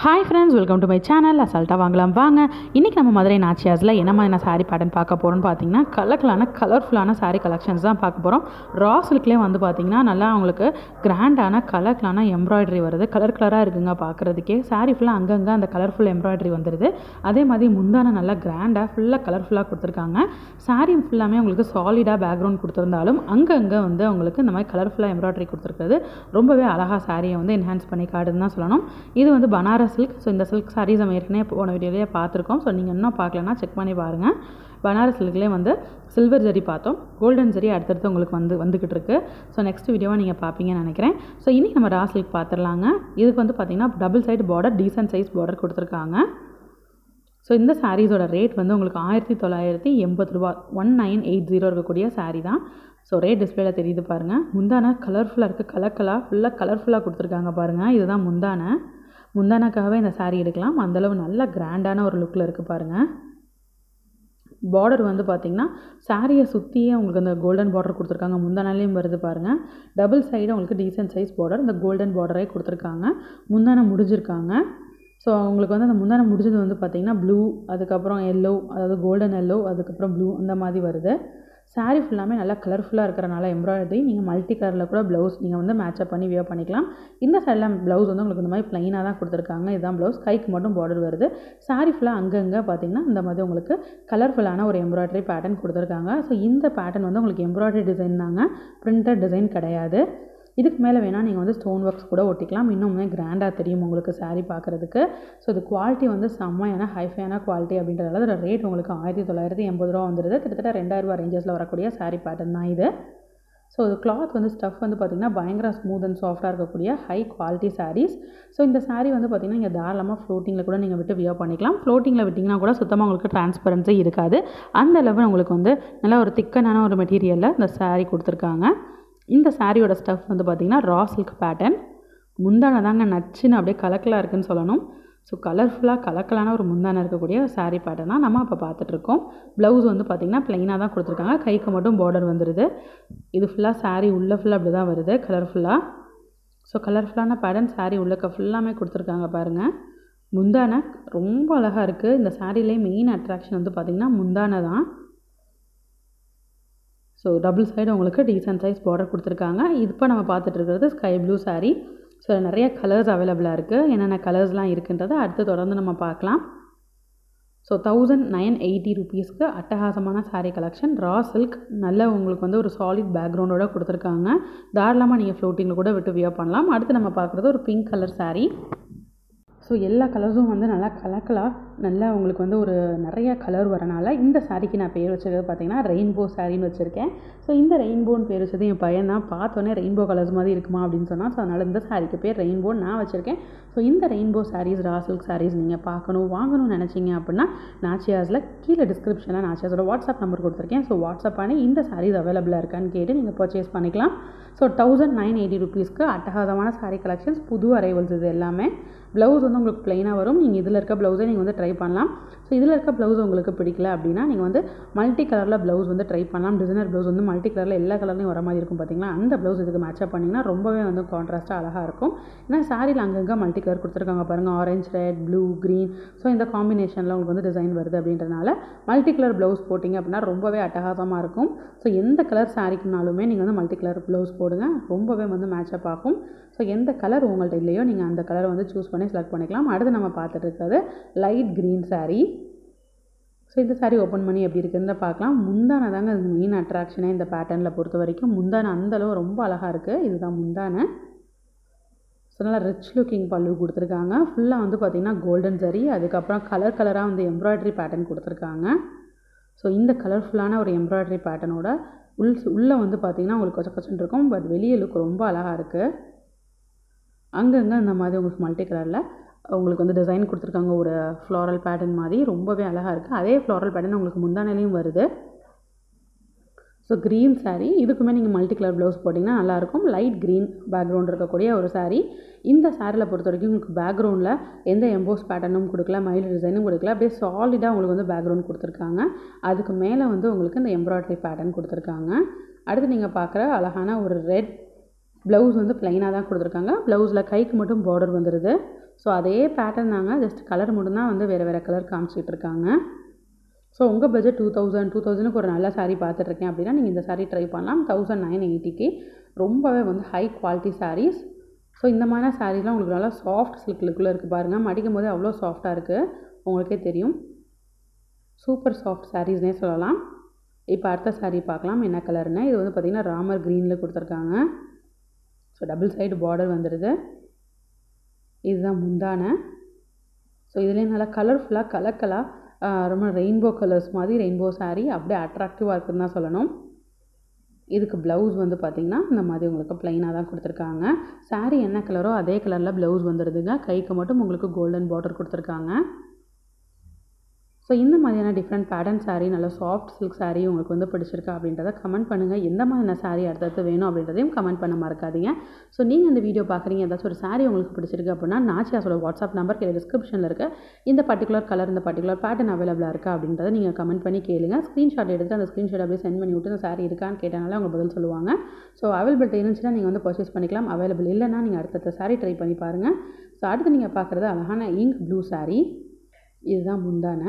hi friends welcome to my channel அசால்ட்டாக வாங்கலாம் வாங்க இன்றைக்கி நம்ம மதுரை நாச்சியாஸில் என்ன மாதிரியான சாரீ பேட்டர்ன் பார்க்க போகிறோம்னு பார்த்தீங்கன்னா கலர்ஃபுல்லான கலர்ஃபுல்லான சாரீ கலெக்ஷன்ஸ் தான் பார்க்க போகிறோம் ரா சில்க்லேயே வந்து பார்த்திங்கன்னா நல்லா அவங்களுக்கு கிராண்டான கலர்ஃபுல்லான எம்ப்ராய்டரி வருது கலர் கலராக இருக்குங்க பார்க்குறதுக்கே சாரீ ஃபுல்லாக அங்கங்கே அந்த கலர்ஃபுல் எம்ப்ராய்டரி வந்துடுது அதே மாதிரி முந்தான நல்லா கிராண்டாக ஃபுல்லாக கலர்ஃபுல்லாக கொடுத்துருக்காங்க சாரீ ஃபுல்லாமே உங்களுக்கு சாலிடாக பேக்ரவுண்ட் கொடுத்துருந்தாலும் அங்கங்கே வந்து அவங்களுக்கு இந்த மாதிரி கலர்ஃபுல்லாக எம்ப்ராய்டரி கொடுத்துருக்கிறது ரொம்பவே அழகாக சாரியை வந்து என்ஹான்ஸ் பண்ணி காட்டுதுன்னு தான் சொல்லணும் இது வந்து பனாரஸ் சில்க் ஸோ இந்த சில்க் சாரீஸ் நம்ம ஏற்கனவே போன வீடியோலேயே பார்த்துருக்கோம் ஸோ நீங்கள் இன்னும் பார்க்கலன்னா செக் பண்ணி பாருங்கள் பனாரஸ் சில்க்லேயே வந்து சில்வர் ஜரி பார்த்தோம் கோல்டன் ஜரி அடுத்தடுத்து உங்களுக்கு வந்து வந்துக்கிட்டு இருக்கு ஸோ நெக்ஸ்ட் வீடியோவை நீங்கள் பார்ப்பீங்கன்னு நினைக்கிறேன் ஸோ இன்றைக்கி நம்ம ரா சில்க் பார்த்துடலாங்க இதுக்கு வந்து பார்த்திங்கன்னா double side border decent size border கொடுத்துருக்காங்க ஸோ இந்த சாரீஸோட ரேட் வந்து உங்களுக்கு ஆயிரத்தி தொள்ளாயிரத்தி எண்பது ரூபா ஒன் நைன் எயிட் ஜீரோ இருக்கக்கூடிய சாரீ தான் ஸோ ரேட் டிஸ்பிளேல தெரியுது பாருங்கள் முந்தான கலர்ஃபுல்லாக இருக்குது கலர் கலர் ஃபுல்லாக கலர்ஃபுல்லாக கொடுத்துருக்காங்க பாருங்கள் இதுதான் முந்தான முந்தானாக்காகவே இந்த சாரீ எடுக்கலாம் அந்தளவு நல்ல கிராண்டான ஒரு லுக்கில் இருக்குது பாருங்கள் பார்டர் வந்து பார்த்திங்கன்னா சாரியை சுற்றியே உங்களுக்கு அந்த கோல்டன் பார்டர் கொடுத்துருக்காங்க முந்தானாலையும் வருது பாருங்கள் டபுள் சைடு உங்களுக்கு டீசென்ட் சைஸ் பார்டர் இந்த கோல்டன் பார்டரே கொடுத்துருக்காங்க முந்தானை முடிஞ்சிருக்காங்க ஸோ உங்களுக்கு வந்து அந்த முந்தானை முடிஞ்சது வந்து பார்த்திங்கன்னா ப்ளூ அதுக்கப்புறம் எல்லோ அதாவது கோல்டன் எல்லோ அதுக்கப்புறம் ப்ளூ அந்த மாதிரி வருது சாரீ ஃபுல்லாமே நல்லா கலர்ஃபுல்லாக இருக்கிறனால எம்ப்ராய்டரி நீங்கள் மல்டி கலரில் கூட ப்ளவுஸ் நீங்கள் வந்து மேட்சப் பண்ணி வியர் பண்ணிக்கலாம் இந்த சைடில் ப்ளவுஸ் வந்து உங்களுக்கு இந்த மாதிரி ப்ளைனாக தான் கொடுத்துருக்காங்க இதுதான் ப்ளவுஸ் கைக்கு மட்டும் பார்டர் வருது சாரீ ஃபுல்லாக அங்கங்கே பார்த்தீங்கன்னா இந்த மாதிரி உங்களுக்கு கலர்ஃபுல்லான ஒரு எம்ப்ராய்டரி பேட்டர்ன் கொடுத்துருக்காங்க ஸோ இந்த பேட்டர்ன் வந்து உங்களுக்கு எம்ப்ராய்டரி டிசைன் தாங்க பிரிண்டட் டிசைன் கிடையாது இதுக்கு மேலே வேணால் நீங்கள் வந்து ஸ்டோன் ஒர்க்ஸ் கூட ஒட்டிக்கலாம் இன்னுமே கிராண்டாக தெரியும் உங்களுக்கு சாரீ பார்க்குறதுக்கு ஸோ இது குவாலிட்டி வந்து செம்மையான ஹைஃபையான குவாலிட்டி அப்படின்றதால அதோட ரேட் உங்களுக்கு ஆயிரத்தி தொள்ளாயிரத்தி எண்பது ரூபா வந்துடுது கிட்டத்தட்ட ரெண்டாயிரரூபா ரேஞ்சஸில் வரக்கூடிய சாரீ பேட்டர்ன் தான் இது ஸோ இது கிளாத் வந்து ஸ்டஃப் வந்து பார்த்திங்கன்னா பயங்கர ஸ்மூத் அண்ட் சாஃப்டாக இருக்கக்கூடிய ஹை குவாலிட்டி சாரீஸ் ஸோ இந்த சாரீ வந்து பார்த்திங்கன்னா நீங்கள் தாராளமாக ஃப்ளோட்டிங்கில் கூட நீங்கள் விட்டு வியர் பண்ணிக்கலாம் ஃப்ளோட்டிங்கில் விட்டிங்கன்னா கூட சுத்தமாக உங்களுக்கு டிரான்ஸ்பரன்ஸே இருக்காது அந்த அளவு உங்களுக்கு வந்து நல்லா ஒரு திக்கனான ஒரு மெட்டீரியலில் இந்த சாரீ கொடுத்துருக்காங்க இந்த சாரியோட ஸ்டஃப் வந்து பார்த்திங்கன்னா ரா சில்க் பேட்டர்ன் முந்தானை தாங்க நச்சுன்னு அப்படியே கலக்கலாக இருக்குன்னு சொல்லணும் ஸோ கலர்ஃபுல்லாக கலக்கலான ஒரு முந்தானை இருக்கக்கூடிய சாரீ பேட்டர்ன் தான் நம்ம இப்போ பார்த்துட்ருக்கோம் ப்ளவுஸ் வந்து பார்த்திங்கன்னா ப்ளைனாக தான் கொடுத்துருக்காங்க கைக்கு மட்டும் பார்டர் வந்துடுது இது ஃபுல்லாக சாரீ உள்ளே ஃபுல்லாக அப்படி தான் வருது கலர்ஃபுல்லாக ஸோ கலர்ஃபுல்லான பேட்டர்ன் சாரீ உள்ளக்க ஃபுல்லாமே கொடுத்துருக்காங்க பாருங்கள் முந்தானை ரொம்ப அழகாக இருக்குது இந்த சாரீலே மெயின் அட்ராக்ஷன் வந்து பார்த்திங்கன்னா முந்தானை தான் ஸோ டபுள் சைடு உங்களுக்கு டீசன்ட் சைஸ் பார்டர் கொடுத்துருக்காங்க இப்போ நம்ம பார்த்துட்டு இருக்கிறது ஸ்கை ப்ளூ சாரீ ஸோ நிறைய கலர்ஸ் அவைலபிளாக இருக்குது என்னென்ன கலர்ஸ்லாம் இருக்குன்றதை அடுத்து தொடர்ந்து நம்ம பார்க்கலாம் ஸோ தௌசண்ட் நைன் எயிட்டி ருபீஸ்க்கு அட்டகாசமான சாரீ கலெக்ஷன் ரா சில்க் நல்ல உங்களுக்கு வந்து ஒரு சாலிட் பேக்ரவுண்டோட கொடுத்துருக்காங்க தாராளமாக நீங்கள் ஃப்ளோட்டிங்கில் கூட விட்டு வியர் பண்ணலாம் அடுத்து நம்ம பார்க்குறது ஒரு பிங்க் கலர் சாரீ ஸோ எல்லா கலர்ஸும் வந்து நல்லா கலக்கலாக நல்லா உங்களுக்கு வந்து ஒரு நிறைய கலர் வரனால இந்த சாரிக்கு நான் பேர் வச்சது பார்த்தீங்கன்னா ரெயின்போ சாரின்னு வச்சுருக்கேன் ஸோ இந்த ரெயின்போன்னு பேர் வச்சது என் பையன் தான் பார்த்தோன்னே ரெயின்போ கலர்ஸ் மாதிரி இருக்குமா அப்படின்னு சொன்னால் ஸோ அதனால் இந்த சாரிக்கு பேர் ரெயின்போன்னு நான் வச்சுருக்கேன் ஸோ இந்த rainbow sarees raw silk sarees நீங்கள் பார்க்கணும் வாங்கணும்னு நினச்சிங்க அப்படின்னா நாச்சியாஸில் கீழே டிஸ்கிரிப்ஷனில் நாச்சியாஸோட வாட்ஸ்அப் நம்பர் கொடுத்துருக்கேன் ஸோ வாட்ஸ்அப் பண்ணி இந்த சாரீஸ் அவைலபிளாக இருக்கான்னு கேட்டு நீங்கள் பர்ச்சேஸ் பண்ணிக்கலாம் ஸோ தௌசண்ட் நைன் எயிட்டி ருபீஸ்க்கு அட்டகாசமான சாரீ கலெக்ஷன்ஸ் புது அரைவல்ஸ் இது எல்லாமே ப்ளவுஸ் வந்து உங்களுக்கு ப்ளைனாக வரும் நீங்கள் இதில் இருக்க ப்ளவுஸே நீங்கள் வந்து ட்ரை பண்ணலாம் ஸோ இதில் இருக்க ப்ளவுஸ் உங்களுக்கு பிடிக்கல அப்படின்னா நீங்கள் வந்து மல்டி கலரில் ப்ளவுஸ் வந்து ட்ரை பண்ணலாம் டிசைனர் ப்ளவுஸ் வந்து மல்டி கலரில் எல்லா கலர்லையும் வர மாதிரி இருக்கும் பார்த்தீங்களா அந்த ப்ளவுஸ் இதுக்கு மேட்சப் பண்ணிங்கன்னா ரொம்பவே வந்து கான்ட்ராஸ்ட்டாக அழகாக இருக்கும் ஏன்னா சாரியில் அங்கங்கே மல்டி கலர் கொடுத்துருக்காங்க பாருங்கள் orange red blue green so இந்த காம்பினேஷனில் உங்களுக்கு வந்து டிசைன் வருது அப்படின்றனால மல்டி கலர் ப்ளவுஸ் போட்டிங்க அப்படின்னா ரொம்பவே அட்டகாசமாக இருக்கும் ஸோ எந்த கலர் சாரிக்குனாலுமே நீங்கள் வந்து மல்டி கலர் ப்ளவுஸ் போடுங்க ரொம்பவே வந்து மேட்சப் ஆகும் ஸோ எந்த கலர் உங்கள்கிட்ட இல்லையோ நீங்கள் அந்த கலரை வந்து சூஸ் பண்ணி செலக்ட் பண்ணிக்கலாம் அடுத்து நம்ம பார்த்துட்டு இருக்கிறது லைட் க்ரீன் சாரீ ஸோ இந்த சாரீ ஓப்பன் பண்ணி எப்படி இருக்குதுன்னு பார்க்கலாம் முந்தானை தாங்க அது மெயின் அட்ராக்ஷனே இந்த பேட்டர்னில் பொறுத்த வரைக்கும் முந்தானை அந்தளவு ரொம்ப அழகாக இருக்குது இதுதான் முந்தானை ஸோ நல்லா ரிச் லுக்கிங் பல்லு கொடுத்துருக்காங்க ஃபுல்லாக வந்து பார்த்திங்கன்னா கோல்டன் சரி அதுக்கப்புறம் கலர் கலராக வந்து எம்ப்ராய்டரி பேட்டர்ன் கொடுத்துருக்காங்க ஸோ இந்த கலர்ஃபுல்லான ஒரு எம்ப்ராய்டரி பேட்டர்னோட உள் உள்ளே வந்து பார்த்திங்கன்னா உங்களுக்கு கொச்ச கொச்சன் இருக்கும் பட் வெளியே லுக் ரொம்ப அழகாக இருக்குது அங்கங்கே இந்த மாதிரி உங்களுக்கு மல்டி கலரில் உங்களுக்கு வந்து டிசைன் கொடுத்துருக்காங்க ஒரு ஃப்ளாரல் பேட்டர்ன் மாதிரி ரொம்பவே அழகாக இருக்குது அதே ஃப்ளாரல் பேட்டர்ன் உங்களுக்கு முந்தானையிலையும் வருது ஸோ க்ரீன் சாரீ இதுக்குமே நீங்கள் மல்டி கலர் ப்ளவுஸ் போட்டிங்கன்னா நல்லாயிருக்கும் லைட் க்ரீன் பேக்ரவுண்ட் இருக்கக்கூடிய ஒரு சாரீ இந்த சாரியில் பொறுத்த வரைக்கும் உங்களுக்கு பேக்ரவுண்டில் எந்த எம்போஸ் பேட்டர்னும் கொடுக்கல மைல்டு டிசைனும் கொடுக்கல அப்படியே சாலிடாக உங்களுக்கு வந்து பேக்ரவுண்ட் கொடுத்துருக்காங்க அதுக்கு மேலே வந்து உங்களுக்கு இந்த எம்ப்ராய்டரி பேட்டர்ன் கொடுத்துருக்காங்க அடுத்து நீங்கள் பார்க்குற அழகான ஒரு ரெட் ப்ளவுஸ் வந்து ப்ளைனாக தான் கொடுத்துருக்காங்க ப்ளவுஸில் கைக்கு மட்டும் பார்டர் வந்துடுது ஸோ அதே பேட்டர்ன் தாங்க ஜஸ்ட் கலர் மட்டும்தான் வந்து வேறு வேறு கலர் காமிச்சிட்டு இருக்காங்க ஸோ உங்கள் பட்ஜெட் டூ தௌசண்ட் டூ தௌசண்ட்க்கு ஒரு நல்ல saree பார்த்துட்ருக்கேன் அப்படின்னா நீங்கள் இந்த saree ட்ரை பண்ணலாம் தௌசண்ட் நைன் எயிட்டிக்கு ரொம்பவே வந்து ஹை குவாலிட்டி sarees ஸோ இந்த மாதிரியான சாரீலாம் உங்களுக்கு நல்லா சாஃப்ட் சில்க் லுக்கில் இருக்குது பாருங்கள் மடிக்கும் போது அவ்வளோ சாஃப்டாக இருக்குது உங்களுக்கே தெரியும் சூப்பர் சாஃப்ட் சாரீஸ்னே சொல்லலாம் இப்போ அடுத்த saree பார்க்கலாம் என்ன கலர்னு இது வந்து பார்த்திங்கன்னா ராமர் க்ரீனில் கொடுத்துருக்காங்க ஸோ டபுள் சைடு பார்டர் வந்துடுது இதுதான் முந்தான ஸோ இதுலேயே நல்லா கலர்ஃபுல்லாக கலக்கலாக ரொம்ப ரெயின்போ கலர்ஸ் மாதிரி ரெயின்போ saree அப்படியே அட்ராக்டிவாக இருக்குதுன்னு தான் சொல்லணும் இதுக்கு ப்ளவுஸ் வந்து பார்த்திங்கன்னா இந்த மாதிரி உங்களுக்கு ப்ளைனாக தான் கொடுத்துருக்காங்க saree என்ன கலரோ அதே கலரில் ப்ளவுஸ் வந்துடுதுங்க கைக்கு மட்டும் உங்களுக்கு கோல்டன் பார்டர் கொடுத்துருக்காங்க ஸோ இந்த மாதிரியான டிஃப்ரெண்ட் பேட்டர்ன் saree நல்ல சாஃப்ட் சில்க் saree உங்களுக்கு வந்து பிடிச்சிருக்கா அப்படின்றத கமெண்ட் பண்ணுங்கள் எந்த மாதிரியான saree அடுத்தடுத்து வேணும் அப்படின்றதையும் கமெண்ட் பண்ண மறக்காதீங்க ஸோ நீங்கள் இந்த வீடியோ பார்க்குறீங்க ஏதாச்சும் ஒரு saree உங்களுக்கு பிடிச்சிருக்கு அப்படின்னா நாச்சியாஸோட வாட்ஸ்அப் நம்பர் கீழே டிஸ்கிரிப்ஷனில் இருக்க இந்த பர்டிகுலர் கலர் இந்த பர்டிகுலர் பேட்டர்ன் அவைலபிளாக இருக்கா அப்படின்றத நீங்கள் கமெண்ட் பண்ணி கேளுங்க ஸ்க்ரீன்ஷாட் எடுத்து அந்த ஸ்க்ரீன்ஷாட் அப்படியே சென்ட் பண்ணி விட்டு இந்த saree இருக்கான்னு கேட்டனால அவங்க பதில் சொல்லுவாங்க ஸோ அவைலபிலிட்டி இருந்துச்சுன்னா நீங்கள் வந்து பர்ச்சேஸ் பண்ணிக்கலாம் அவைலபிள் இல்லைன்னா நீங்கள் அடுத்தடுத்த saree ட்ரை பண்ணி பாருங்கள் ஸோ அடுத்து நீங்கள் பார்க்குறது அழகான இங்க் ப்ளூ saree இதுதான் முந்தான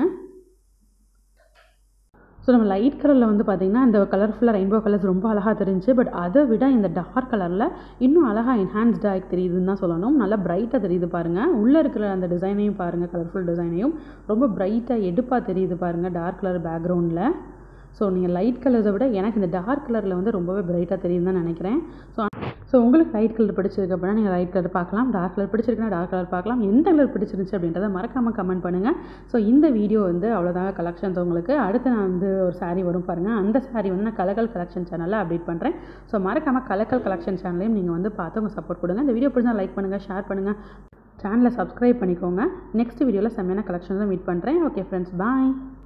ஸோ நம்ம லைட் கலரில் வந்து பார்த்திங்கன்னா இந்த கலர்ஃபுல்லாக ரெயின்போ கலர்ஸ் ரொம்ப அழகாக தெரிஞ்சு பட் அதை விட இந்த டார்க் கலரில் இன்னும் அழகாக என்ஹான்ஸ்டாக தெரியுதுன்னு தான் சொல்லணும் நல்லா பிரைட்டாக தெரியுது பாருங்கள் உள்ளே இருக்கிற அந்த டிசைனையும் பாருங்கள் கலர்ஃபுல் டிசைனையும் ரொம்ப பிரைட்டாக எடுப்பாக தெரியுது பாருங்கள் டார்க் கலர் பேக்ரவுண்டில் ஸோ நீங்கள் லைட் கலர்ஸை விட எனக்கு இந்த டார்க் கலரில் வந்து ரொம்பவே பிரைட்டாக தெரியுதுன்னு தான் நினைக்கிறேன் ஸோ ஸோ உங்களுக்கு லைட் கலர் பிடிச்சிருக்கு அப்படின்னா நீங்கள் லைட் கலர் பார்க்கலாம் டார்க் கலர் பிடிச்சிருக்குன்னா டார்க் கலர் பார்க்கலாம் எந்த கலர் பிடிச்சிருந்துச்சு அப்படின்றத மறக்காமல் கமெண்ட் பண்ணுங்கள் ஸோ இந்த வீடியோ வந்து அவ்வளோதாங்க கலெக்ஷன்ஸ் உங்களுக்கு அடுத்து நான் வந்து ஒரு saree வரும் பாருங்கள் அந்த saree வந்து நான் கலக்கல் கலெக்ஷன் சேனலில் அப்டேட் பண்ணுறேன் ஸோ மறக்காமல் கலக்கல் கலெக்ஷன் சேனலையும் நீங்கள் வந்து பார்த்து உங்கள் சப்போர்ட் கொடுங்க இந்த வீடியோ பிடிச்சா லைக் பண்ணுங்கள் ஷேர் பண்ணுங்கள் சேனலை சப்ஸ்கிரைப் பண்ணிக்கோங்க நெக்ஸ்ட் வீடியோவில் செம்மையான கலெக்ஷன்ஸும் மீட் பண்ணுறேன் ஓகே ஃப்ரெண்ட்ஸ் பாய்